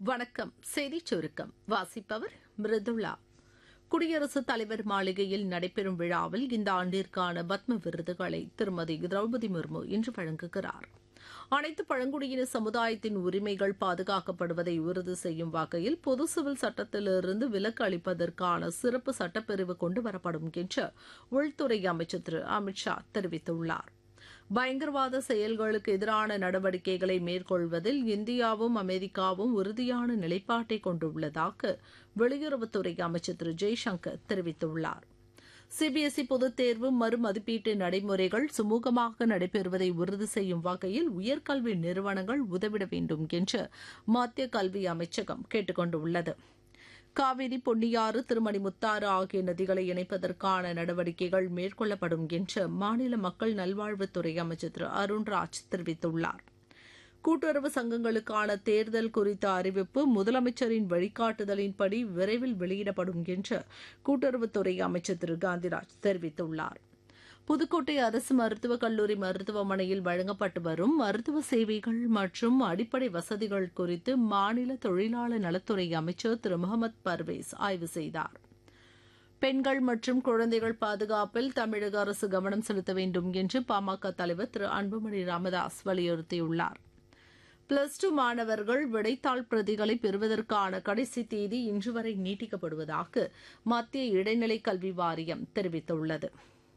வணக்கம் செய்திச் சுருக்கம் வாசிப்பவர் மிருதுளா குடியரசுத் தலைவர் மாளிகையில் நடைபெறும் விழாவில் இந்த ஆண்டிற்கான பத்ம விருதுகளை திருமதி திரௌபதி முர்மு இன்று வழங்குகிறார் அனைத்து பழங்குடியின சமுதாயத்தின் உரிமைகள் பாதுகாக்கப்படுவதை உறுதி செய்யும் வகையில் பொது சிவில் சட்டத்திலிருந்து விலக்கு அளிப்பதற்கான சிறப்பு சட்டப்பிரிவு கொண்டுவரப்படும் என்று உள்துறை அமைச்சர் திரு அமித் ஷா தெரிவித்துள்ளார் பயங்கரவாத செயல்களுக்கு எதிரான நடவடிக்கைகளை மேற்கொள்வதில் இந்தியாவும் அமெரிக்காவும் உறுதியான நிலைப்பாட்டை கொண்டுள்ளதாக வெளியுறவுத்துறை அமைச்சர் திரு ஜெய்சங்கர் தெரிவித்துள்ளார் சிபிஎஸ்இ பொதுத் தேர்வு மறுமதிப்பீட்டு நடைமுறைகள் சுமூகமாக நடைபெறுவதை உறுதி செய்யும் வகையில் உயர்கல்வி நிறுவனங்கள் உதவிட வேண்டும் என்று மத்திய கல்வி அமைச்சகம் கேட்டுக் கொண்டுள்ளது காவிரி பொன்னியாறு திருமணிமுத்தாறு ஆகிய நதிகளை இணைப்பதற்கான நடவடிக்கைகள் மேற்கொள்ளப்படும் என்று மாநில மக்கள் நல்வாழ்வுத்துறை அமைச்சர் திரு அருண்ராஜ் தெரிவித்துள்ளார் கூட்டுறவு சங்கங்களுக்கான தேர்தல் குறித்த அறிவிப்பு முதலமைச்சரின் வழிகாட்டுதலின்படி விரைவில் வெளியிடப்படும் என்று கூட்டுறவுத்துறை அமைச்சர் திரு காந்திராஜ் தெரிவித்துள்ளார் புதுக்கோட்டை அரசு மருத்துவக் கல்லூரி மருத்துவமனையில் வழங்கப்பட்டு வரும் மருத்துவ சேவைகள் மற்றும் அடிப்படை வசதிகள் குறித்து மாநில தொழிலாளர் நலத்துறை அமைச்சர் திரு முகமது பர்வேஸ் ஆய்வு செய்தார் பெண்கள் மற்றும் குழந்தைகள் பாதுகாப்பில் தமிழக அரசு கவனம் செலுத்த வேண்டும் என்று பாமக தலைவர் திரு அன்புமணி ராமதாஸ் வலியுறுத்தியுள்ளார் பிளஸ் டூ மாணவர்கள் விடைத்தாள் பிரதிகளை பெறுவதற்கான கடைசி தேதி இன்று வரை நீட்டிக்கப்படுவதாக மத்திய இடைநிலை கல்வி வாரியம் தெரிவித்துள்ளது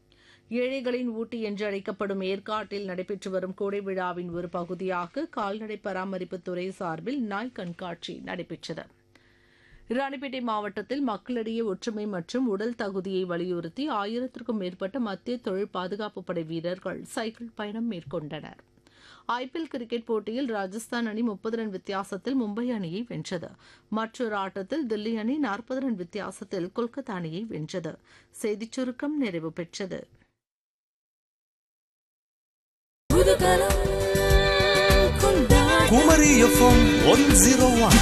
ஏழைகளின் ஊட்டி என்று அழைக்கப்படும் ஏற்காட்டில் நடைபெற்று வரும் கோடை விழாவின் ஒரு பகுதியாக கால்நடை பராமரிப்புத்துறை சார்பில் நாய் கண்காட்சி நடைபெற்றது ராணிப்பேட்டை மாவட்டத்தில் மக்களிடையே ஒற்றுமை மற்றும் உடல் தகுதியை வலியுறுத்தி ஆயிரத்திற்கும் மேற்பட்ட மத்திய தொழில் பாதுகாப்பு படை வீரர்கள் சைக்கிள் பயணம் மேற்கொண்டனர் ஐபிஎல் கிரிக்கெட் போட்டியில் ராஜஸ்தான் அணி முப்பது ரன் வித்தியாசத்தில் மும்பை அணியை வென்றது மற்றொரு ஆட்டத்தில் தில்லி அணி நாற்பது ரன் வித்தியாசத்தில் கொல்கத்தா அணியை வென்றது செய்திச் சுருக்கம் நிறைவு பெற்றது Kumari FM one zero one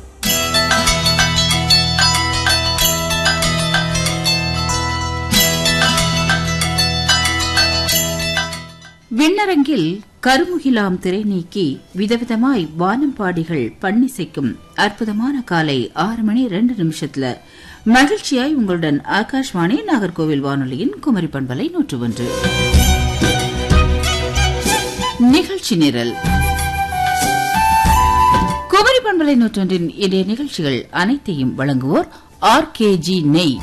விண்ணரங்கில் கருமுகிலாம் திரை நீக்கி விதவிதமாய் வானம்பாடிகள் பண்ணிசைக்கும் அற்புதமான காலை ஆறு மணி ரெண்டு நிமிஷத்துல மகிழ்ச்சியாய் உங்களுடன் ஆகாஷ்வாணி நாகர்கோவில் வானொலியின் குமரி பண்பலை நூற்று ஒன்று நிகழ்ச்சி நிரல் குமரி பண்பலை நூற்றொன்றின் இன்றைய நிகழ்ச்சிகள் அனைத்தையும் வழங்குவோர் ஆர் கே ஜி நெய்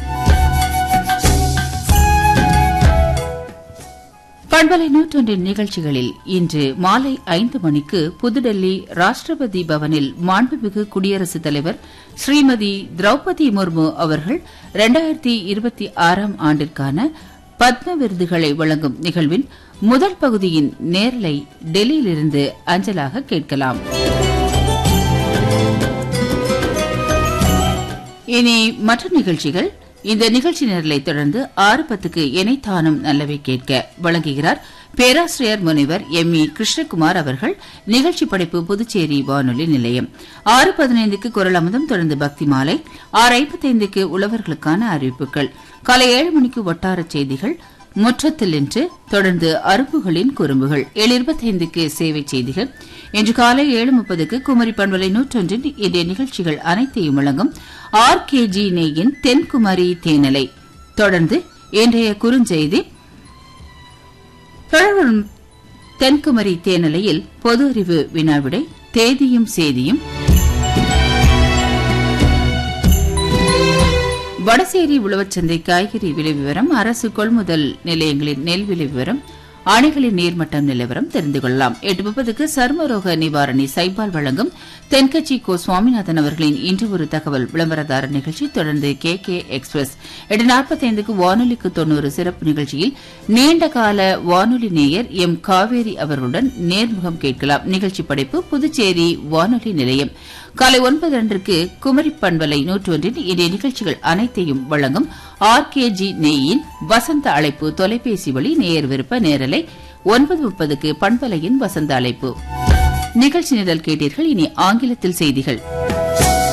பண்பலை நூற்றொன்றின் நிகழ்ச்சிகளில் இன்று மாலை ஐந்து மணிக்கு புதுடெல்லி ராஷ்டிரபதி பவனில் மாண்புமிகு குடியரசுத் தலைவர் ஸ்ரீமதி திரௌபதி முர்மு அவர்கள் இரண்டாயிரத்தி இருபத்தி ஆறாம் ஆண்டிற்கான பத்ம விருதுகளை வழங்கும் நிகழ்வின் முதல் பகுதியின் நேரலை டெல்லியிலிருந்து அஞ்சலாக கேட்கலாம் இனி மற்ற நிகழ்ச்சிகள் இந்த நிகழ்ச்சி நிரலை தொடர்ந்து ஆறு பத்துக்கு இணைத்தானும் நல்லவை கேட்க வழங்குகிறார் பேராசிரியர் முனைவர் எம் இ கிருஷ்ணகுமார் அவர்கள் நிகழ்ச்சி படைப்பு புதுச்சேரி வானொலி நிலையம் ஆறு பதினைந்துக்கு குரல் அமுதம் தொடர்ந்து பக்தி மாலை ஆறு ஐம்பத்தைந்துக்கு உழவர்களுக்கான அறிவிப்புகள் காலை ஏழு மணிக்கு வட்டார செய்திகள் முற்றத்தில் என்று தொடர்ந்து அருப்புகளின் குறும்புகள் ஏழு இருபத்தைந்துக்கு சேவை செய்திகள் இன்று காலை ஏழு முப்பதுக்கு குமரி பண்பலை நூற்றொன்றின் இன்றைய நிகழ்ச்சிகள் அனைத்தையும் வழங்கும் ஆர் கே ஜி நெய்யின் தென்குமரி தேனலை தொடர்ந்து இன்றைய குறுஞ்செய்தி தொடர்வரும் தென்குமரி தேனலையில் பொது அறிவு வினாவிடை தேதியும் சேதியும் வடசேரி உழவச்சந்தை காய்கறி விலை விவரம் அரசு கொள்முதல் நிலையங்களின் நெல் விலை விவரம் அணைகளின் நீர்மட்டம் நிலவரம் தெரிந்து கொள்ளலாம் எட்டு முப்பதுக்கு சர்மரோக நிவாரணி சைபால் வழங்கும் தென்கட்சி கோ சுவாமிநாதன் அவர்களின் இன்று ஒரு தகவல் விளம்பரதாரர் நிகழ்ச்சி தொடர்ந்து கே கே எக்ஸ்பிரஸ் எட்டு நாற்பத்தைந்துக்கு வானொலிக்கு தொன்னூறு சிறப்பு நிகழ்ச்சியில் நீண்டகால வானொலி நேயர் எம் காவேரி அவர்களுடன் நேர்முகம் கேட்கலாம் நிகழ்ச்சி படைப்பு புதுச்சேரி வானொலி நிலையம் காலை ஒன்பது அன்றுக்கு குமரி பண்பலை நூற்றொன்றின் இன்றைய நிகழ்ச்சிகள் அனைத்தையும் வழங்கும் ஆர் கே ஜி நெய்யின் வசந்த அழைப்பு தொலைபேசி வழி நேயர் விருப்ப நேரலை ஒன்பது முப்பதுக்கு பண்பலையின் வசந்த அழைப்பு நிகழ்ச்சி நிரல் கேட்டீர்கள் இனி ஆங்கிலத்தில் செய்திகள்